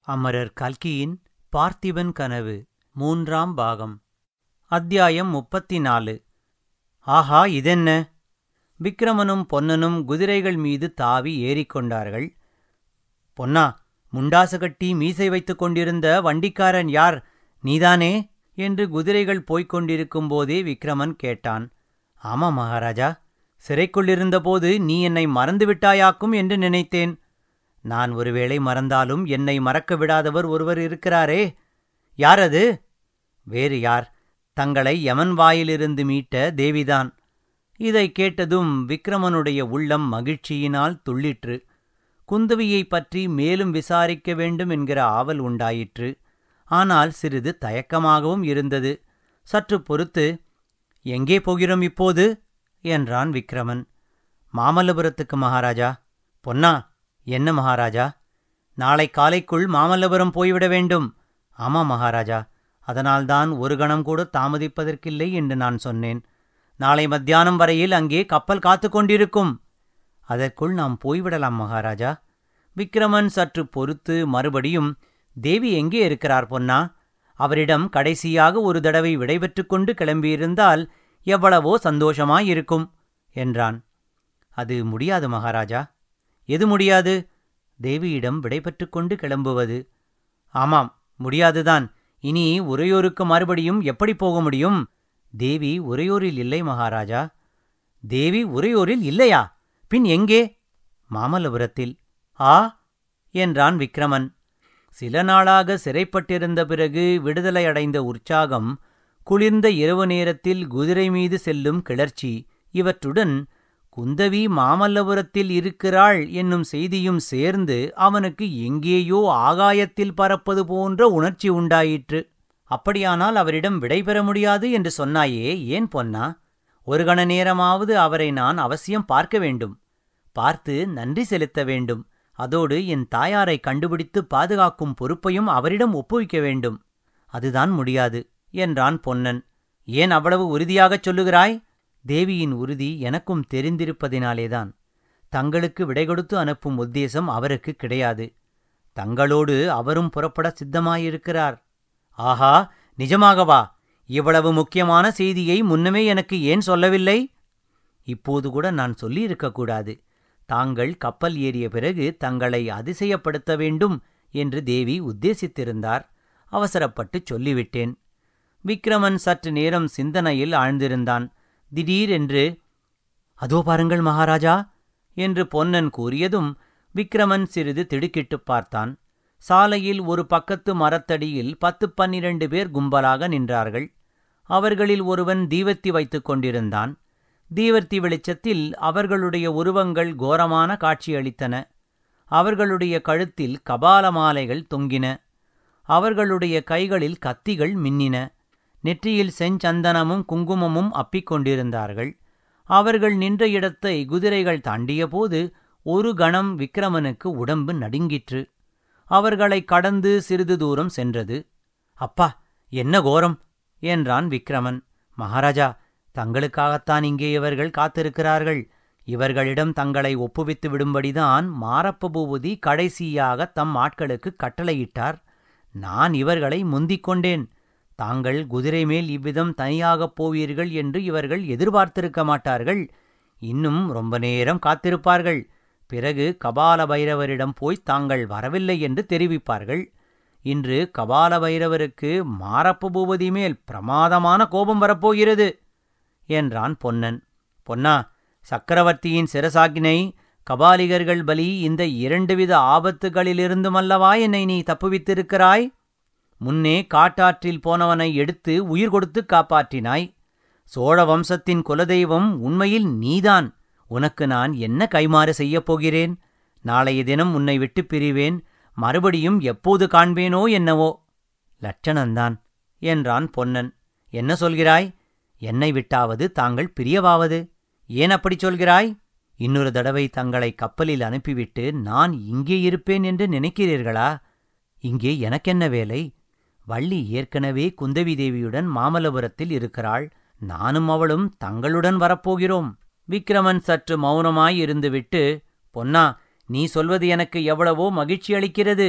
அமரர் கல்கியின் பார்த்திபன் கனவு மூன்றாம் பாகம் அத்தியாயம் முப்பத்தி நாலு ஆஹா இதென்ன விக்கிரமனும் பொன்னனும் குதிரைகள் மீது தாவி ஏறிக்கொண்டார்கள் பொன்னா முண்டாசு கட்டி மீசை வைத்துக் கொண்டிருந்த வண்டிக்காரன் யார் நீதானே என்று குதிரைகள் போய்க் கொண்டிருக்கும் போதே விக்கிரமன் கேட்டான் ஆமா மகாராஜா சிறைக்குள்ளிருந்தபோது நீ என்னை மறந்துவிட்டாயாக்கும் என்று நினைத்தேன் நான் ஒருவேளை மறந்தாலும் என்னை மறக்க விடாதவர் ஒருவர் இருக்கிறாரே யார் அது வேறு யார் தங்களை யமன் வாயிலிருந்து மீட்ட தேவிதான் இதை கேட்டதும் விக்கிரமனுடைய உள்ளம் மகிழ்ச்சியினால் துள்ளிற்று குந்தவியைப் பற்றி மேலும் விசாரிக்க வேண்டும் என்கிற ஆவல் உண்டாயிற்று ஆனால் சிறிது தயக்கமாகவும் இருந்தது சற்று பொறுத்து எங்கே போகிறோம் இப்போது என்றான் விக்கிரமன் மாமல்லபுரத்துக்கு மகாராஜா பொன்னா என்ன மகாராஜா நாளை காலைக்குள் மாமல்லபுரம் போய்விட வேண்டும் ஆமா மகாராஜா அதனால்தான் ஒரு கணம் கூட தாமதிப்பதற்கில்லை என்று நான் சொன்னேன் நாளை மத்தியானம் வரையில் அங்கே கப்பல் காத்து கொண்டிருக்கும் அதற்குள் நாம் போய்விடலாம் மகாராஜா விக்கிரமன் சற்று பொறுத்து மறுபடியும் தேவி எங்கே இருக்கிறார் பொன்னா அவரிடம் கடைசியாக ஒரு தடவை விடைபெற்றுக் கொண்டு கிளம்பியிருந்தால் எவ்வளவோ சந்தோஷமாயிருக்கும் என்றான் அது முடியாது மகாராஜா எது முடியாது தேவியிடம் விடைபெற்றுக் கொண்டு கிளம்புவது ஆமாம் முடியாதுதான் இனி உறையூருக்கு மறுபடியும் எப்படி போக முடியும் தேவி உறையூரில் இல்லை மகாராஜா தேவி உறையூரில் இல்லையா பின் எங்கே மாமல்லபுரத்தில் ஆ என்றான் விக்கிரமன் சில நாளாக சிறைப்பட்டிருந்த பிறகு விடுதலை அடைந்த உற்சாகம் குளிர்ந்த இரவு நேரத்தில் குதிரை மீது செல்லும் கிளர்ச்சி இவற்றுடன் குந்தவி மாமல்லபுரத்தில் இருக்கிறாள் என்னும் செய்தியும் சேர்ந்து அவனுக்கு எங்கேயோ ஆகாயத்தில் பறப்பது போன்ற உணர்ச்சி உண்டாயிற்று அப்படியானால் அவரிடம் விடைபெற முடியாது என்று சொன்னாயே ஏன் பொன்னா ஒரு கண நேரமாவது அவரை நான் அவசியம் பார்க்க வேண்டும் பார்த்து நன்றி செலுத்த வேண்டும் அதோடு என் தாயாரை கண்டுபிடித்து பாதுகாக்கும் பொறுப்பையும் அவரிடம் ஒப்புவிக்க வேண்டும் அதுதான் முடியாது என்றான் பொன்னன் ஏன் அவ்வளவு உறுதியாகச் சொல்லுகிறாய் தேவியின் உறுதி எனக்கும் தெரிந்திருப்பதினாலேதான் தங்களுக்கு விடை கொடுத்து அனுப்பும் உத்தேசம் அவருக்கு கிடையாது தங்களோடு அவரும் புறப்பட சித்தமாயிருக்கிறார் ஆஹா நிஜமாகவா இவ்வளவு முக்கியமான செய்தியை முன்னமே எனக்கு ஏன் சொல்லவில்லை இப்போது கூட நான் சொல்லியிருக்கக்கூடாது தாங்கள் கப்பல் ஏறிய பிறகு தங்களை அதிசயப்படுத்த வேண்டும் என்று தேவி உத்தேசித்திருந்தார் அவசரப்பட்டுச் சொல்லிவிட்டேன் விக்கிரமன் சற்று நேரம் சிந்தனையில் ஆழ்ந்திருந்தான் திடீரென்று அதோ பாருங்கள் மகாராஜா என்று பொன்னன் கூறியதும் விக்கிரமன் சிறிது திடுக்கிட்டுப் பார்த்தான் சாலையில் ஒரு பக்கத்து மரத்தடியில் பத்து பன்னிரண்டு பேர் கும்பலாக நின்றார்கள் அவர்களில் ஒருவன் தீவத்தி வைத்துக் கொண்டிருந்தான் தீவர்த்தி வெளிச்சத்தில் அவர்களுடைய உருவங்கள் கோரமான காட்சியளித்தன அவர்களுடைய கழுத்தில் கபால மாலைகள் தொங்கின அவர்களுடைய கைகளில் கத்திகள் மின்னின நெற்றியில் செஞ்சந்தனமும் குங்குமமும் அப்பிக் கொண்டிருந்தார்கள் அவர்கள் நின்ற இடத்தை குதிரைகள் தாண்டியபோது ஒரு கணம் விக்கிரமனுக்கு உடம்பு நடுங்கிற்று அவர்களை கடந்து சிறிது தூரம் சென்றது அப்பா என்ன கோரம் என்றான் விக்கிரமன் மகாராஜா தங்களுக்காகத்தான் இங்கே இவர்கள் காத்திருக்கிறார்கள் இவர்களிடம் தங்களை ஒப்புவித்து விடும்படிதான் மாரப்ப பூபதி கடைசியாக தம் ஆட்களுக்கு கட்டளையிட்டார் நான் இவர்களை முந்திக் கொண்டேன் தாங்கள் குதிரை மேல் இவ்விதம் தனியாகப் போவீர்கள் என்று இவர்கள் எதிர்பார்த்திருக்க மாட்டார்கள் இன்னும் ரொம்ப நேரம் காத்திருப்பார்கள் பிறகு கபால பைரவரிடம் போய் தாங்கள் வரவில்லை என்று தெரிவிப்பார்கள் இன்று கபால பைரவருக்கு மாரப்ப பூபதி மேல் பிரமாதமான கோபம் வரப்போகிறது என்றான் பொன்னன் பொன்னா சக்கரவர்த்தியின் சிரசாக்கினை கபாலிகர்கள் பலி இந்த இரண்டு வித ஆபத்துகளிலிருந்துமல்லவா என்னை நீ தப்புவித்திருக்கிறாய் முன்னே காட்டாற்றில் போனவனை எடுத்து உயிர் கொடுத்து காப்பாற்றினாய் சோழ வம்சத்தின் குலதெய்வம் உண்மையில் நீதான் உனக்கு நான் என்ன கைமாறு செய்யப் போகிறேன் நாளைய தினம் உன்னை விட்டுப் பிரிவேன் மறுபடியும் எப்போது காண்பேனோ என்னவோ லட்சணந்தான் என்றான் பொன்னன் என்ன சொல்கிறாய் என்னை விட்டாவது தாங்கள் பிரியவாவது ஏன் அப்படிச் சொல்கிறாய் இன்னொரு தடவை தங்களை கப்பலில் அனுப்பிவிட்டு நான் இங்கே இருப்பேன் என்று நினைக்கிறீர்களா இங்கே எனக்கென்ன வேலை வள்ளி ஏற்கனவே குந்தவி தேவியுடன் மாமல்லபுரத்தில் இருக்கிறாள் நானும் அவளும் தங்களுடன் வரப்போகிறோம் விக்கிரமன் சற்று மௌனமாய் இருந்துவிட்டு பொன்னா நீ சொல்வது எனக்கு எவ்வளவோ மகிழ்ச்சி அளிக்கிறது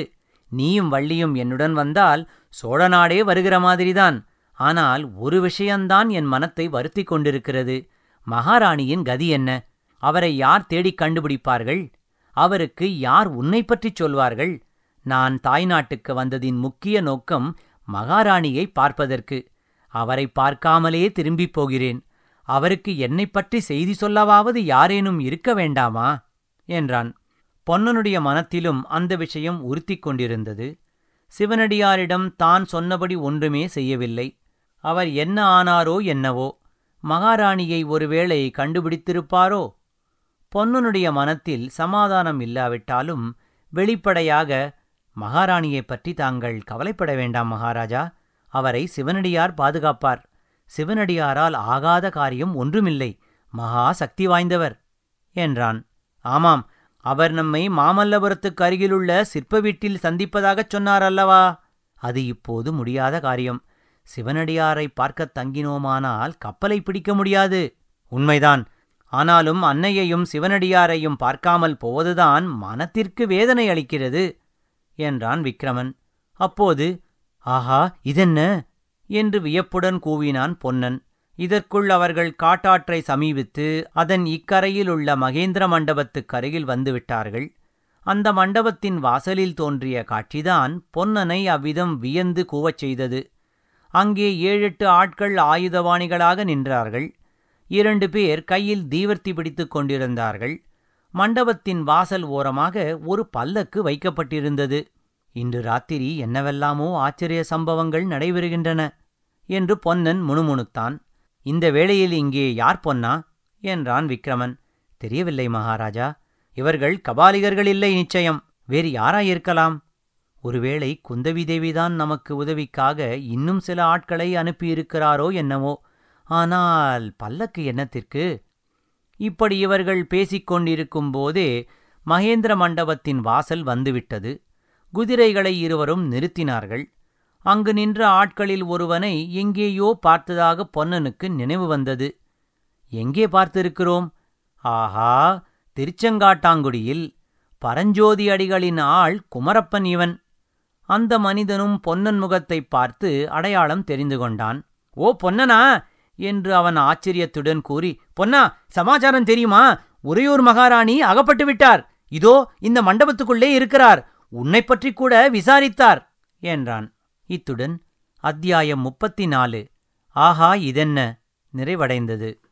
நீயும் வள்ளியும் என்னுடன் வந்தால் சோழநாடே வருகிற மாதிரிதான் ஆனால் ஒரு விஷயந்தான் என் மனத்தை வருத்திக் கொண்டிருக்கிறது மகாராணியின் கதி என்ன அவரை யார் தேடிக் கண்டுபிடிப்பார்கள் அவருக்கு யார் உன்னை பற்றிச் சொல்வார்கள் நான் தாய்நாட்டுக்கு வந்ததின் முக்கிய நோக்கம் மகாராணியை பார்ப்பதற்கு அவரை பார்க்காமலே திரும்பிப் போகிறேன் அவருக்கு என்னைப் பற்றி செய்தி சொல்லவாவது யாரேனும் இருக்க வேண்டாமா என்றான் பொன்னனுடைய மனத்திலும் அந்த விஷயம் உறுத்திக் கொண்டிருந்தது சிவனடியாரிடம் தான் சொன்னபடி ஒன்றுமே செய்யவில்லை அவர் என்ன ஆனாரோ என்னவோ மகாராணியை ஒருவேளை கண்டுபிடித்திருப்பாரோ பொன்னனுடைய மனத்தில் சமாதானம் இல்லாவிட்டாலும் வெளிப்படையாக மகாராணியைப் பற்றி தாங்கள் கவலைப்பட வேண்டாம் மகாராஜா அவரை சிவனடியார் பாதுகாப்பார் சிவனடியாரால் ஆகாத காரியம் ஒன்றுமில்லை மகா சக்தி வாய்ந்தவர் என்றான் ஆமாம் அவர் நம்மை மாமல்லபுரத்துக்கு அருகிலுள்ள சிற்ப வீட்டில் சந்திப்பதாகச் சொன்னார் அல்லவா அது இப்போது முடியாத காரியம் சிவனடியாரை பார்க்கத் தங்கினோமானால் கப்பலை பிடிக்க முடியாது உண்மைதான் ஆனாலும் அன்னையையும் சிவனடியாரையும் பார்க்காமல் போவதுதான் மனத்திற்கு வேதனை அளிக்கிறது என்றான் விக்ரமன் அப்போது ஆஹா இதென்ன என்று வியப்புடன் கூவினான் பொன்னன் இதற்குள் அவர்கள் காட்டாற்றை சமீபித்து அதன் இக்கரையிலுள்ள மகேந்திர மண்டபத்துக்கு அருகில் வந்துவிட்டார்கள் அந்த மண்டபத்தின் வாசலில் தோன்றிய காட்சிதான் பொன்னனை அவ்விதம் வியந்து கூவச் செய்தது அங்கே ஏழெட்டு ஆட்கள் ஆயுதபாணிகளாக நின்றார்கள் இரண்டு பேர் கையில் தீவர்த்தி பிடித்துக் கொண்டிருந்தார்கள் மண்டபத்தின் வாசல் ஓரமாக ஒரு பல்லக்கு வைக்கப்பட்டிருந்தது இன்று ராத்திரி என்னவெல்லாமோ ஆச்சரிய சம்பவங்கள் நடைபெறுகின்றன என்று பொன்னன் முணுமுணுத்தான் இந்த வேளையில் இங்கே யார் பொன்னா என்றான் விக்ரமன் தெரியவில்லை மகாராஜா இவர்கள் கபாலிகர்கள் இல்லை நிச்சயம் வேறு யாராயிருக்கலாம் ஒருவேளை குந்தவி தேவிதான் நமக்கு உதவிக்காக இன்னும் சில ஆட்களை அனுப்பியிருக்கிறாரோ என்னவோ ஆனால் பல்லக்கு என்னத்திற்கு இப்படி இவர்கள் பேசிக் கொண்டிருக்கும் போதே மகேந்திர மண்டபத்தின் வாசல் வந்துவிட்டது குதிரைகளை இருவரும் நிறுத்தினார்கள் அங்கு நின்ற ஆட்களில் ஒருவனை எங்கேயோ பார்த்ததாக பொன்னனுக்கு நினைவு வந்தது எங்கே பார்த்திருக்கிறோம் ஆஹா திருச்செங்காட்டாங்குடியில் பரஞ்சோதி அடிகளின் ஆள் குமரப்பன் இவன் அந்த மனிதனும் பொன்னன் முகத்தைப் பார்த்து அடையாளம் தெரிந்து கொண்டான் ஓ பொன்னனா என்று அவன் ஆச்சரியத்துடன் கூறி பொன்னா சமாச்சாரம் தெரியுமா உறையூர் மகாராணி அகப்பட்டு விட்டார் இதோ இந்த மண்டபத்துக்குள்ளே இருக்கிறார் உன்னைப் பற்றி கூட விசாரித்தார் என்றான் இத்துடன் அத்தியாயம் முப்பத்தி நாலு ஆஹா இதென்ன நிறைவடைந்தது